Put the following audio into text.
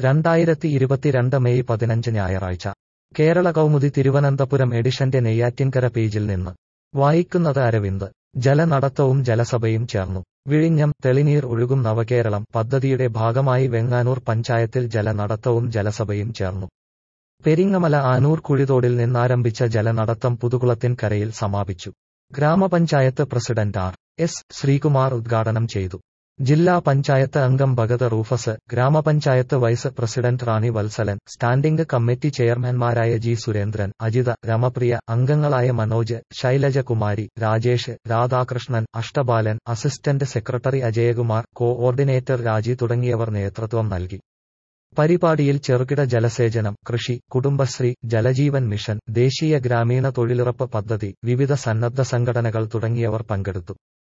രണ്ടായിരത്തി ഇരുപത്തിരണ്ട് മെയ് പതിനഞ്ച് ഞായറാഴ്ച കേരള കൗമുദി തിരുവനന്തപുരം എഡിഷന്റെ നെയ്യാറ്റിൻകര പേജിൽ നിന്ന് വായിക്കുന്നത് അരവിന്ദ് ജലനടത്തവും ജലസഭയും ചേർന്നു വിഴിഞ്ഞം തെളിനീർ ഒഴുകും നവകേരളം പദ്ധതിയുടെ ഭാഗമായി വെങ്ങാനൂർ പഞ്ചായത്തിൽ ജലനടത്തവും ജലസഭയും ചേർന്നു പെരിങ്ങമല ആനൂർ കുഴിതോടിൽ നിന്നാരംഭിച്ച ജലനടത്തം പുതുകുളത്തിൻകരയിൽ സമാപിച്ചു ഗ്രാമപഞ്ചായത്ത് പ്രസിഡന്റ് ആർ എസ് ശ്രീകുമാർ ഉദ്ഘാടനം ചെയ്തു ജില്ലാ പഞ്ചായത്ത് അംഗം ഭഗത് റൂഫസ് ഗ്രാമപഞ്ചായത്ത് vice president Rani Vatsalan standing committee ചെയർമാൻമാരായ ജി സുരേന്ദ്രൻ അജിത രമപ്രിയ അംഗങ്ങളായ Manoj Shailajakumari Rajesh Radhakrishnan Ashtabalan assistant secretary Ajayakumar coordinator Raji തുടങ്ങിയവർ നേതൃത്വം നൽകി പരിപാടിയിൽ ചെറുകിട ജലസേചനം കൃഷി കുടുംബശ്രീ ജലജീവൻ മിഷൻ ദേശീയ ഗ്രാമീണ തൊഴിലുറപ്പ് പദ്ധതി വിവിധ സന്നദ്ധ സംഘടനകൾ തുടങ്ങിയവർ പങ്കെടുത്തു